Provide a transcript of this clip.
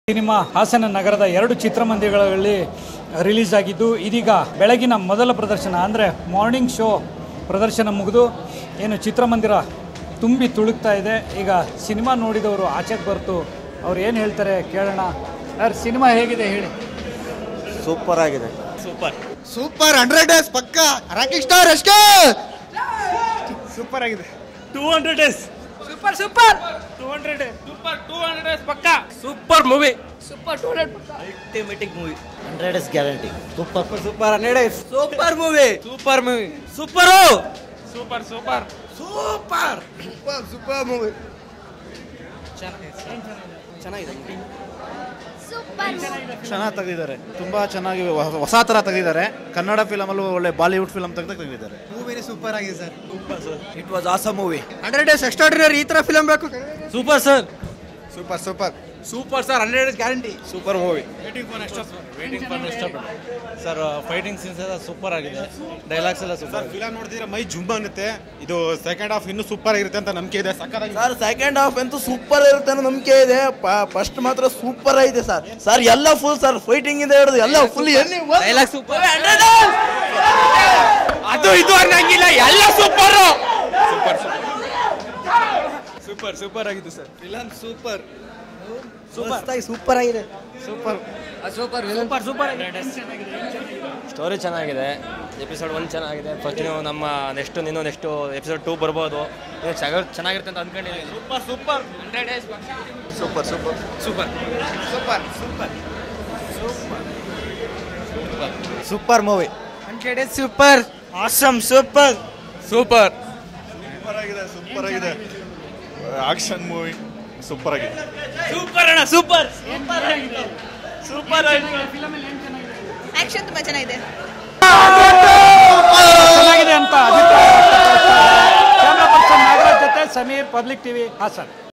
cinema Hassan ನಗರದ ಎರಡು ಚಿತ್ರಮಂದಿರಗಳಲ್ಲಿ ರಿಲೀಸ್ ಆಗಿದ್ದು ಇದೀಗ ಬೆಳಗಿನ ಮೊದಲ ಪ್ರದರ್ಶನ ಅಂದರೆ ಮಾರ್ನಿಂಗ್ ಶೋ ಪ್ರದರ್ಶನ ಮುಗಿದು ಏನು ಚಿತ್ರಮಂದಿರ ತುಂಬಿ ತುಳುಕ್ತಾ ಇದೆ ಈಗ ಸಿನಿಮಾ ನೋಡಿದವರು ಆಚೆಗೆ ಬರ್ತು ಅವ್ರು ಏನು ಹೇಳ್ತಾರೆ ಕೇಳೋಣ ಸರ್ ಸಿನಿಮಾ ಹೇಗಿದೆ ಹೇಳಿ ಸೂಪರ್ ಆಗಿದೆ ಸೂಪರ್ ಹಂಡ್ರೆಡ್ ಡೇಸ್ ಪಕ್ಕ ರಾಕಿಂಗ್ ಸ್ಟಾರ್ ಎಷ್ಟೇ ಸೂಪರ್ ಆಗಿದೆ two hundred days super super two hundred super two hundred days ಪಕ್ಕ super movie super two hundred ಅಲ್ಟಿಮೇಟಿಕ್ movie hundred is guarantee super super hundred days super movie super movie super super super super super movie ಚೆನ್ನಾಗಿ ತೆಗೆದಿದ್ದಾರೆ ತುಂಬಾ ಚೆನ್ನಾಗಿ ಹೊಸ- ಹೊಸ ಥರ ತೆಗೆದಿದ್ದಾರೆ ಕನ್ನಡ ಫಿಲಮ್ ಅಲ್ಲೂ ಒಳ್ಳೆ ಬಾಲಿವುಡ್ ಫಿಲಮ್ ತೆಗೆದ ತೆಗೆದಿದ್ದಾರೆ ಮೂವಿನೇ ಸೂಪರ್ ಆಗಿದೆ sir it was awesome movie hundred days extraordinary ಈ ತರ ಫಿಲಮ್ ಬೇಕು super sir super super super sir hundred days guarantee super movie sir fighting scenes ಎಲ್ಲ ಸೂಪರ್ ಆಗಿದೆ ಡೈಲಾಗ್ಸ್ ಎಲ್ಲ ಸೂಪರ್ ಫಿಲಮ್ ನೋಡಿದ್ರೆ ಮೈ ಜುಮ್ ಅನ್ನುತ್ತೆ ಇದು ಸೆಕೆಂಡ್ ಹಾಫ್ ಇನ್ನೂ ಸೂಪರ್ ಆಗಿರುತ್ತೆ ಅಂತ ನಂಬಿಕೆ ಇದೆ ಸಕ್ಕತ್ತಾಗಿ ಸರ್ ಸೆಕೆಂಡ್ ಹಾಫ್ ಅಂತೂ ಸೂಪರ್ ಇರುತ್ತೆ ಅನ್ನೋ ನಂಬಿಕೆ ಇದೆ ಫಸ್ಟ್ ಮಾತ್ರ ಸೂಪರ್ ಆಗಿದೆ ಸರ್ ಸರ್ ಎಲ್ಲ ಫುಲ್ ಸರ್ ಫೈಟಿಂಗ್ ಇಂದ ಹಿಡಿದು ಎಲ್ಲ ಫುಲ್ ಎಣ್ಣೆ ಡೈಲಾಗ್ ಸೂಪರ್ ಅದು ಇದು ಅನ್ನಂಗಿಲ್ಲ ಎಲ್ಲ ಸೂಪರ್ ಸೂಪರ್ ಸೂಪರ್ ಆಗಿತ್ತು sir film super super super ಆಗಿದೆ ಸೂಪರ್ ಸೂಪರ್ ಸೂಪರ್ ಸ್ಟೋರಿ ಚೆನ್ನಾಗಿದೆ ಎಪಿಸೋಡ್ ಒನ್ ಚೆನ್ನಾಗಿದೆ ಫಸ್ಟ್ ನೀವು ನಮ್ಮ ನೆಕ್ಸ್ಟ್ ನೀನು ನೆಕ್ಸ್ಟ್ ಎಪಿಸೋಡ್ ಟೂ ಬರ್ಬೋದು ಇದು ಚೆನ್ನಾಗಿ ಚೆನ್ನಾಗಿರುತ್ತೆ ಅಂತ ಅಂದ್ಕೊಂಡಿದ್ದೀನಿ super super hundred days super super super super super super movie hundred days super awesome super super super ಆಗಿದೆ ಸೂಪರ್ ಆಗಿದೆ ಆಕ್ಷನ್ ಮೂವಿ ಸೂಪರ್ ಆಗಿದೆ ಸೂಪರ್ ಅಣ್ಣ ಸೂಪರ್ ಸೂಪರ್ ಆಕ್ಷನ್ ತುಂಬಾ ಚೆನ್ನಾಗಿದೆ ಚೆನ್ನಾಗಿದೆ ಅಂತ ಅಭಿಪ್ರಾಯ ವ್ಯಕ್ತಪಡಿಸ್ತಾರೆ ಕ್ಯಾಮ್ರಾ ಪರ್ಸನ್ ನಾಗರಾಜ್ ಜೊತೆ ಸಮೀರ್ ಪಬ್ಲಿಕ್ ಟಿವಿ ಹಾಸನ್